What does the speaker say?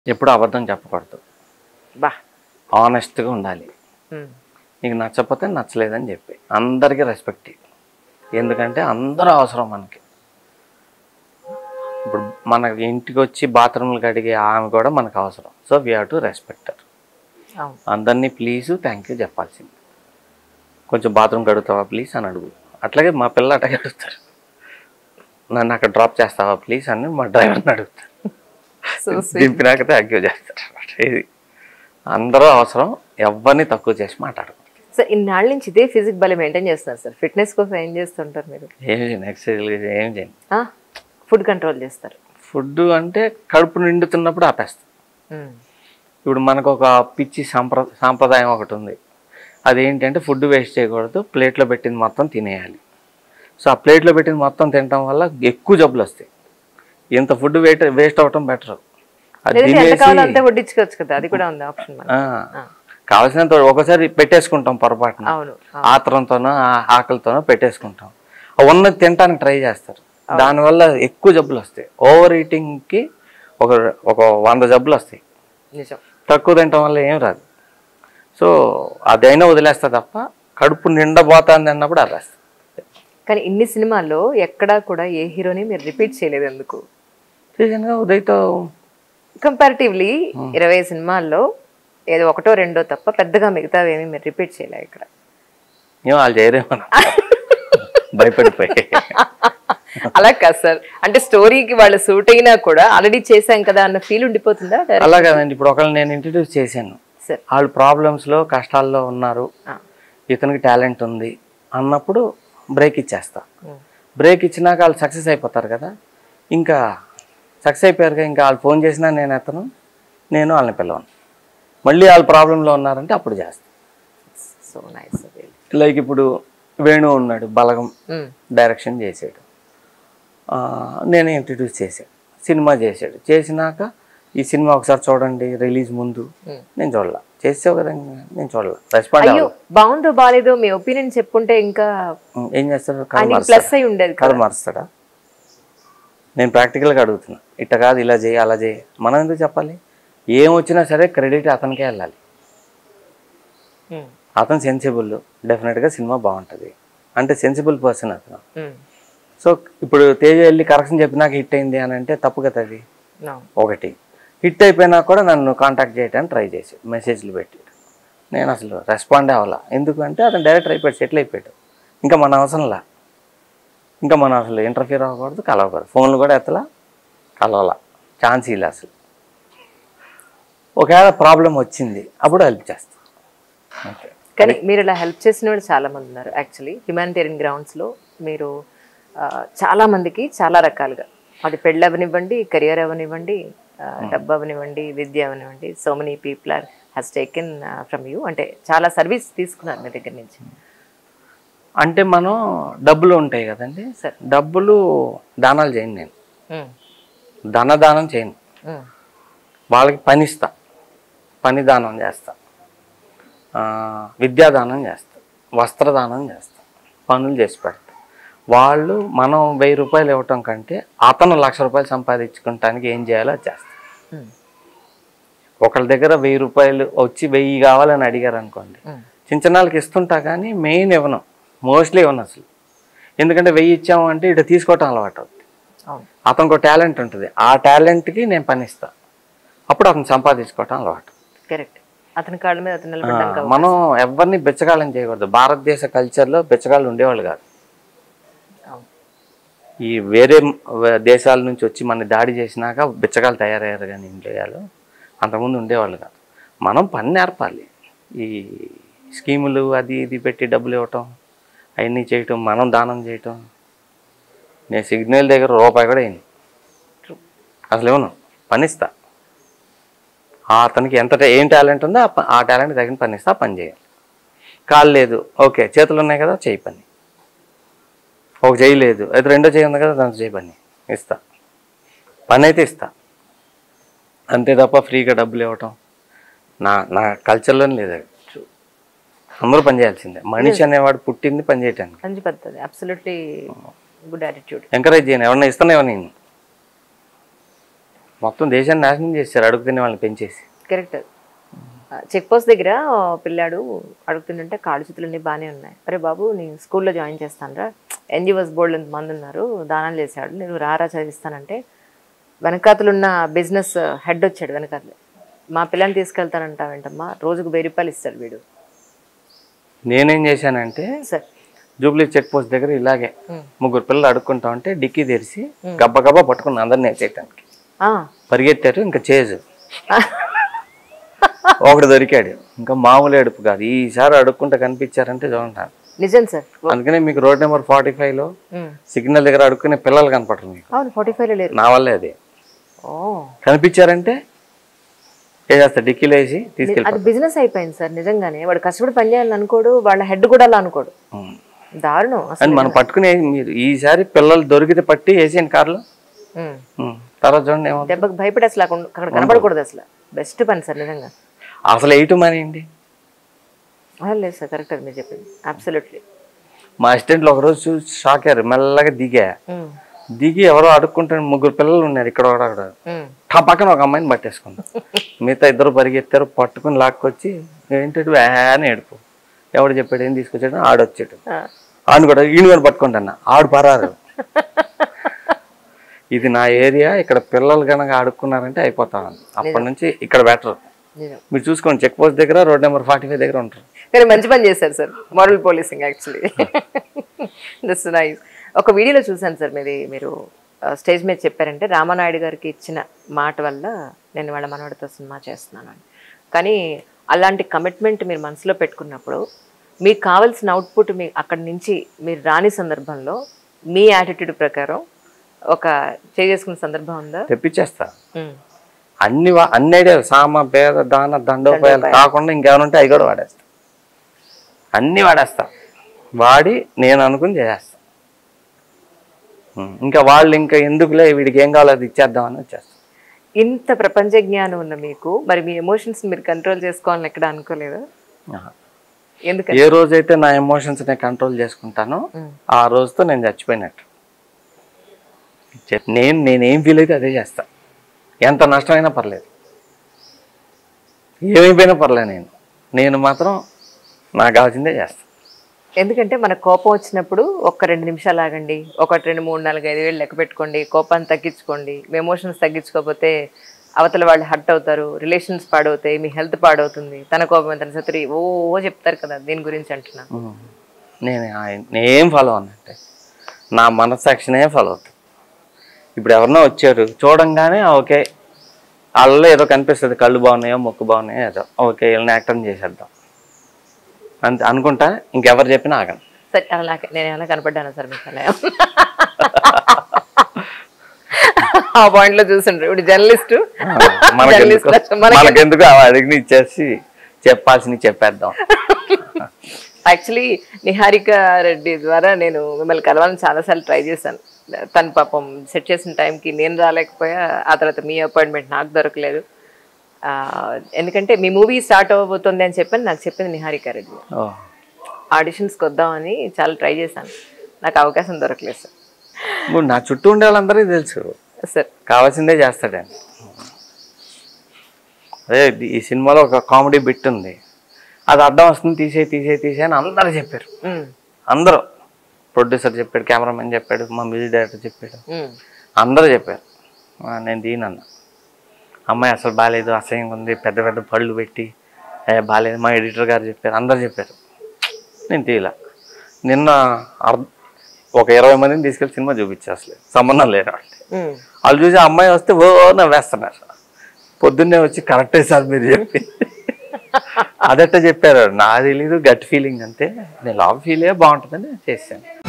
ఎప్పుడు అబద్ధం చెప్పకూడదు బా ఆనెస్ట్గా ఉండాలి ఉమ్. నీకు నచ్చకపోతే నచ్చలేదని చెప్పి అందరికీ రెస్పెక్ట్ ఇవ్వు. ఎందుకంటే అందరూ అవసరం మనకి ఇప్పుడు మన ఇంటికి వచ్చి బాత్రూమ్లు కడిగే ఆమె కూడా మనకు అవసరం so we have to respect అవును అందరినీ ప్లీజ్ థ్యాంక్ యూ చెప్పాల్సింది కొంచెం బాత్రూమ్ కడుగుతావా ప్లీజ్ అని అడుగు అట్లాగే మా పిల్ల అట్టగే అడుగుతారు నన్ను అక్కడ డ్రాప్ చేస్తావా ప్లీజ్ అని మా డ్రైవర్ని అడుగుతారు సో దింపినాక థ్యాంక్ యూ చేస్తారు అన్నమాట. ఇది అందరూ అవసరం ఎవరిని తక్కువ చేసి మాట్లాడకూడదు సార్ ఇన్నాళ్ళ నుంచి ఇదే ఫిజిక్ బలం మెయింటైన్ చేస్తున్నారు సార్ ఫిట్నెస్ కోసం ఏం చేస్తుంటారు మీరు ఏం చేయను ఎక్సర్సైజ్ ఏం చేయను ఫుడ్ కంట్రోల్ చేస్తారు ఫుడ్ అంటే కడుపు నిండుతున్నప్పుడు ఆపేస్తాం ఉమ్. ఇప్పుడు మనకు ఒక పిచ్చి సాంప్ర సాంప్రదాయం ఒకటి ఉంది అదేంటంటే ఫుడ్ వేస్ట్ చేయకూడదు ప్లేట్లో పెట్టింది మొత్తం తినేయాలి సో ఆ ప్లేట్లో పెట్టింది మొత్తం తినడం వల్ల ఎక్కువ జబ్బులు వస్తాయి ఇంత ఫుడ్ వేస్ట్ వేస్ట్ అవ్వటం బెటర్ అది లేదంటే ఎంత తినేసి కావాలో అంతే వడ్డించుకోవచ్చు కదా అది కూడా ఉంది ఆప్షన్ మనకి ఆ, కావాల్సినంత ఒకసారి పెట్టేసుకుంటాం పొరపాటున అవును ఆత్రంతోనో ఆ- ఆకలితోనో పెట్టేసుకుంటాం ఆ ఉన్నది తినడానికి ట్రై చేస్తారు దానివల్ల ఎక్కువ జబ్బులు వస్తాయి ఓవర్ ఈటింగ్కి ఒక ఒక వంద జబ్బులు వస్తాయి నిజం తక్కువ తినటం వల్ల ఏం రాదు సో అదైనా వదిలేస్తా తప్ప కడుపు నిండబోతుంది అన్నప్పుడు ఆపేస్తా కానీ ఇన్ని సినిమాల్లో ఎక్కడా కూడా ఏ హీరోని మీరు రిపీట్ చేయలేదు ఎందుకు రీసెంట్గా ఉదయ్తో కంపారిటివ్లీ ఇరవై సినిమాల్లో ఏదో ఒకటో రెండో తప్ప పెద్దగా మిగతావేమీ మీరు రిపీట్ చేయలే ఇక్కడ ఏమో వాళ్ళు చేయరేమో భయపడిపోయి అలా కాదు సార్ అంటే స్టోరీకి వాళ్ళు సూట్ అయినా కూడా ఆల్రెడీ చేశాం కదా అన్న ఫీల్ ఉండిపోతుందా అలా కాదండి ఇప్పుడు ఒకళ్ళు నేను ఇంట్రడ్యూస్ చేశాను సార్ వాళ్ళు ప్రాబ్లమ్స్లో కష్టాల్లో ఉన్నారు ఇతనికి టాలెంట్ ఉంది అన్నప్పుడు బ్రేక్ ఇచ్చేస్తా బ్రేక్ ఇచ్చినాక వాళ్ళు సక్సెస్ అయిపోతారు కదా ఇంకా సక్సెస్ అయిపోయారుగా ఇంకా వాళ్ళు ఫోన్ చేసినా నేను ఎత్తను నేను వాళ్ళని పిలవను మళ్ళీ వాళ్ళు ప్రాబ్లంలో ఉన్నారంటే అప్పుడు చేస్తాను సో నైస్ లైక్ ఇప్పుడు వేణు ఉన్నాడు బలగం డైరెక్షన్ చేసాడు ఆ, నేను ఇంట్రడ్యూస్ చేశాడు సినిమా చేశాడు చేసినాక ఈ సినిమా ఒకసారి చూడండి రిలీజ్ ముందు నేను చూడాల చేసావు కదా ఇంకా నేను చూడాల రెస్పాండ్ అయ్యో బాగుందో బాగాలేదో మీ ఒపీనియన్ చెప్పుంటే ఇంకా ఏం చేస్తాడు కథ ఆయనకి మారుస్తాడా? ప్లస్ అయి ఉండేది కథ మారుస్తాడా నేను ప్రాక్టికల్గా అడుగుతున్నా ఇట్ట కాదు ఇలా చేయి అలా చేయి మనం ఎందుకు చెప్పాలి ఏం వచ్చినా సరే క్రెడిట్ అతనికే వెళ్ళాలి ఉమ్, అతను సెన్సిబుల్ డెఫినెట్గా సినిమా బాగుంటుంది అంటే సెన్సిబుల్ పర్సన్ అతను ఉమ్, సో ఇప్పుడు తేజ వెళ్ళి కరెక్షన్ చెప్పినాక హిట్ అయింది అని అంటే తప్పు కదా అది no. ఒకటి హిట్ అయిపోయినా కూడా నన్ను కాంటాక్ట్ చేయడానికి ట్రై చేసి మెసేజ్లు పెట్టి నేను అసలు రెస్పాండ్ అవ్వాలా ఎందుకంటే అతను డైరెక్టర్ అయిపోయాడు సెటిల్ అయిపోయాడు ఇంకా మన అవసరంలా ఇంకా మనం అసలు ఇంటర్ఫియర్ అవ్వకూడదు కలవకూడదు ఫోన్లు కూడా ఎత్తలా కలవాల ఛాన్స్ ఇలా అసలు ఒకవేళ ప్రాబ్లం వచ్చింది అప్పుడు హెల్ప్ చేస్తాం ఓకే కానీ మీరు ఇలా హెల్ప్ చేసిన వాళ్ళు చాలా మంది ఉన్నారు యాక్చువల్లీ హ్యుమానిటేరియన్ గ్రౌండ్స్ లో మీరు ఆ, చాలా మందికి చాలా రకాలుగా అది పెళ్ళి అవనివ్వండి కెరియర్ అవనివ్వండి ఆ, డబ్బు అవనివ్వండి విద్య అవనివ్వండి so many people are has taken from you అంటే చాలా సర్వీస్ తీసుకున్నారు మీ దగ్గర నుంచి అంటే మనం డబ్బులు ఉంటాయి కదండి సరే. డబ్బులు దానాలు చేయను నేను ఉమ్, ధన దానం చేయను ఉమ్, వాళ్ళకి పని ఇస్తా పని దానం చేస్తా ఆ, విద్యాదానం చేస్తా వస్త్రదానం చేస్తా పనులు చేసి పెడతా వాళ్ళు మనం వెయ్యి రూపాయలు ఇవ్వటం కంటే అతను లక్ష రూపాయలు సంపాదించుకోవటానికి ఏం చేయాలో అది చేస్తా ఉమ్, ఒకళ్ళ దగ్గర వెయ్యి రూపాయలు వచ్చి వెయ్యి కావాలని అడిగారు అనుకోండి ఉమ్, చిన్న చిన్నాళ్ళకి ఇస్తుంటా కానీ మెయిన్ ఇవ్వను మోస్ట్లీ ఇవ్వను అసలు ఎందుకంటే వెయ్యి ఇచ్చాము అంటే ఇటు తీసుకోవటం అలవాటు అవుతుంది అవును అతనికి ఒక టాలెంట్ ఉంటుంది ఆ టాలెంట్కి నేను పని ఇస్తా అప్పుడు అతను సంపాదించుకోవటం అలవాటు కరెక్ట్ అతని కాళ్ళ మీద అతను ఆ, నిలబడడానికి మనం ఎవరిని బిచ్చగాళ్ళం చేయకూడదు భారతదేశ కల్చర్లో బిచ్చగాళ్ళు ఉండేవాళ్ళు కాదు అవును. ఈ వేరే వ- దేశాల నుంచి వచ్చి మన దాడి చేసినాక బిచ్చగాళ్ళు తయారయ్యారు కానీ ఇండియాలో అంతకుముందు ఉండేవాళ్ళు కాదు మనం పని నేర్పాలి ఈ స్కీములు అది ఇది పెట్టి డబ్బులు ఇవ్వటం అవన్నీ చేయటం మనం దానం చేయటం నేను సిగ్నల్ దగ్గర రూపాయి కూడా వేయను అసలు ఇవ్వను పనిస్తా ఆ అతనికి ఎంత ట- ఏం టాలెంట్ ఉందో ఆ ప- ఆ టాలెంట్ తగిన పని ఇస్తా ఆ పని చేయాలి కాలు లేదు ఓకే చేతులు ఉన్నాయి కదా చేయి పని ఒక చేయి లేదు అయితే రెండో చేయి ఉంది కదా దాంతో చేయి పని ఇస్తా పని అయితే ఇస్తా అంతే తప్ప ఫ్రీగా డబ్బులు ఇవ్వటం నా నా కల్చర్లోనే లేదు అది అందరూ పని చేయాల్సిందే మనిషి అనేవాడు పుట్టింది పని చేయటానికి మంచి పద్ధతి అబ్సల్యూట్లీ గుడ్ యాటిట్యూడ్ ఎంకరేజ్ చేయను ఎవరన్నా ఇస్తానే నేను మొత్తం దేశాన్ని నాశనం చేశారు అడుగు తినే వాళ్ళని పెంచేసి కరెక్ట్ చెక్ పోస్ట్ దగ్గర ఓ పిల్లాడు అడుగుతుంటే కాళ్ళు చేతులన్నీ బాగానే ఉన్నాయి అరే బాబు నేను స్కూల్లో జాయిన్ చేస్తానరా ఎన్జిఓస్ బోర్డు మంది ఉన్నారు దానాలు చేశాడు నేను రారా చదివిస్తానంటే వెనకాతలున్న బిజినెస్ హెడ్ వచ్చాడు వెనకాతలే మా పిల్లని తీసుకెళ్తానంటావేంటమ్మా రోజుకు వెయ్యి రూపాయలు ఇస్తాడు వీడు నేనేం చేశానంటే సార్ జూబ్లీ చెక్ పోస్ట్ దగ్గర ఇలాగే ఉమ్. ముగ్గురు పిల్లలు అడుక్కుంటా ఉంటే డిక్కీ తెరిచి గబ్బ గబ్బ పట్టుకుని అందరిని వేసేయటానికి పరిగెత్తారు ఇంకా చేజు ఒకడు దొరికాడు ఇంకా మామూలు ఏడుపు కాదు ఈసారి అడుక్కుంటే కనిపించారంటే చూడండి నిజం సార్ అందుకనే మీకు రోడ్ నెంబర్ ఫార్టీ ఫైవ్లో ఉమ్. సిగ్నల్ దగ్గర అడుక్కునే పిల్లలు కనపడరు మీకు అవును ఫార్టీ ఫైవ్లో లేరు నా వల్లే అది ఓ కనిపించారంటే ఏ చేస్తా డిక్కీలో వేసి తీసుకెళ్ళి అది బిజినెస్ అయిపోయింది సార్ నిజంగానే వాడు కష్టపడి పని చేయాలని అనుకోడు వాళ్ళ హెడ్ కూడా అలా అనుకోడు ఉమ్. దారుణం అసలు అని మనం పట్టుకునే మీరు ఈసారి పిల్లలు దొరికితే పట్టి వేసేయండి కార్లో ఉమ్. ఉమ్. తర్వాత చూడండి ఏమవుతుంది దెబ్బకి భయపడి అసలు అక్కడ అక్కడ కనపడకూడదు అసలు బెస్ట్ పని సార్ నిజంగా అసలు ఎయిట్ మనీ అండి ఆ, లేదు సార్ కరెక్ట్ అది మీరు చెప్పింది అబ్సల్యూట్లీ మా అసిస్టెంట్లు ఒకరోజు చూసి షాక్ అయ్యారు మెల్లగా దిగా దిగి ఎవరో అడుక్కుంటారు ముగ్గురు పిల్లలు ఉన్నారు ఇక్కడ ఒకడు అక్కడ ఆ పక్కన ఒక అమ్మాయిని పట్టేసుకుంది మిగతా ఇద్దరు పరిగెత్తారు పట్టుకుని లాక్కొచ్చి ఏంటి అని ఏడుపు ఎవడు చెప్పాడు ఏం తీసుకొచ్చాడు ఆడొచ్చాడు ఆడు కూడా ఈయన కూడా పట్టుకుంటాను ఆడు పరారు ఇది నా ఏరియా ఇక్కడ పిల్లలు కనుక ఆడుకున్నారంటే అయిపోతాను అప్పటి నుంచి ఇక్కడ బెటర్ నిజం మీరు చూసుకోండి చెక్ పోస్ట్ దగ్గర రోడ్ నెంబర్ ఫార్టీ ఫైవ్ దగ్గర ఉంటారు కానీ మంచి పని చేశారు sir moral policing actually that's nice ఒక వీడియోలో చూశాను సార్ మీది మీరు స్టేజ్ మీద చెప్పారంటే రామానాయుడు గారికి ఇచ్చిన మాట వల్ల నేను వాళ్ళ మనవడితో సినిమా చేస్తున్నాను అని కానీ అలాంటి కమిట్మెంట్ మీరు మనసులో పెట్టుకున్నప్పుడు మీకు కావాల్సిన అవుట్పుట్ మీ అక్కడి నుంచి మీరు రాని సందర్భంలో మీ యాటిట్యూడ్ ప్రకారం ఒక చేసుకున్న సందర్భం ఉందా తెప్పించేస్తా ఉమ్. అన్ని వా- అన్ని ఐడియాలు సామ పేద దాన దండోపాయాలు కాకుండా ఇంకేమైనా ఉంటే అవి కూడా వాడేస్తా అన్ని వాడేస్తా వాడి నేను అనుకుని చేసేస్తా ఉం. ఇంకా వాళ్ళు ఇంకా ఎందుకులే వీడికి ఏం కావాలో అది ఇచ్చేద్దామని వచ్చేస్తా ఇంత ప్రపంచ జ్ఞానం ఉన్న మీకు మరి మీ ఎమోషన్స్ మీరు కంట్రోల్ చేసుకోవాలని ఎక్కడ అనుకోలేదా ఆహా. ఎందుకని ఏ రోజైతే నా ఎమోషన్స్ నేను కంట్రోల్ చేసుకుంటానో ఉమ్. ఆ రోజుతో నేను చచ్చిపోయినట్టు చెప్- నేను నేనేం ఫీల్ అయితే అదే చేస్తా ఎంత నష్టమైనా పర్లేదు ఏమైపోయినా పర్లేదు నేను నేను మాత్రం నాకు కావాల్సిందే చేస్తా ఎందుకంటే మన కోపం వచ్చినప్పుడు ఒక్క రెండు నిమిషాలు ఆగండి ఒకటి రెండు మూడు నాలుగు ఐదు వేలు లెక్క పెట్టుకోండి కోపాన్ని తగ్గించుకోండి మీ ఎమోషన్స్ తగ్గించుకోకపోతే అవతల వాళ్ళు హర్ట్ అవుతారు రిలేషన్స్ పాడవుతాయి మీ హెల్త్ పాడవుతుంది తన కోపం తన సతురి ఓ ఓ చెప్తారు కదా దీని గురించి అంటున్నా ఉం. నేను ఆయన- నేనేం ఫాలో అన్నట్టే నా మనస్సాక్షినే ఫాలో అవుతాను ఇప్పుడు ఎవరినో వచ్చారు చూడంగానే ఓకే వాళ్ళలో ఏదో కనిపిస్తుంది కళ్ళు బాగున్నాయో మొక్కు బాగున్నాయో ఏదో ఓకే వీళ్ళని యాక్టర్ చేసేద్దాం అంతే అనుకుంటా ఇంకెవరు చెప్పినా ఆగను సరే అలా నాకు నేను ఏమైనా కనపడ్డాను సార్ మీకు అలా ఆ పాయింట్ లో చూసిండ్రు ఇప్పుడు జర్నలిస్ట్ మనకెందుకు మనకెందుకు అడిగిన ఇచ్చేసి చెప్పాల్సింది చెప్పేద్దాం యాక్చువల్లీ నిహారిక రెడ్డి ద్వారా నేను మిమ్మల్ని కలవాలని చాలాసార్లు ట్రై చేశాను తను పాపం సెట్ చేసిన టైంకి నేను రాలేకపోయా ఆ తర్వాత మీ అపాయింట్మెంట్ నాకు దొరకలేదు ఆ, ఎందుకంటే మీ మూవీ స్టార్ట్ అవ్వబోతుంది అని చెప్పని నాకు చెప్పింది నిహారిక రెడ్డి ఓ. ఆడిషన్స్కి వద్దామని చాలా ట్రై చేశాను నాకు అవకాశం దొరకలేదు సార్ ఇప్పుడు నా చుట్టూ ఉండే వాళ్ళందరికీ తెలుసు సార్ కావాల్సిందే చేస్తాడండి అదే ఇది- ఈ సినిమాలో ఒక కామెడీ బిట్ ఉంది అది అడ్డం వస్తుంది తీసే తీసే తీసే అని అందరూ చెప్పారు ఉమ్, అందరూ ప్రొడ్యూసర్ చెప్పాడు కెమెరామెన్ చెప్పాడు మా మ్యూజిక్ డైరెక్టర్ చెప్పాడు ఉమ్, అందరూ చెప్పారు ఆ, నేను దీనన్నా అమ్మాయి అసలు బాగాలేదు అసహ్యంగా ఉంది పెద్ద పెద్ద పళ్ళు పెట్టి ఏ బాగాలేదు మా ఎడిటర్ గారు చెప్పారు అందరు చెప్పారు నేను తీయలా నిన్న అర్ధ ఒక ఇరవై మందిని తీసుకెళ్ళి సినిమా చూపించా అసలు సంబంధం లేదు వాళ్ళకి ఉమ్. వాళ్ళు చూసి ఆ అమ్మాయి వస్తే ఓ నవ్వేస్తున్నారు పొద్దున్నే వచ్చి కరెక్టే సార్ మీరు చెప్పి అదట్ట చెప్పారు నాకు తెలీదు గట్ ఫీలింగ్ అంతే నేను లవ్ ఫీలే బాగుంటుందని చేశాను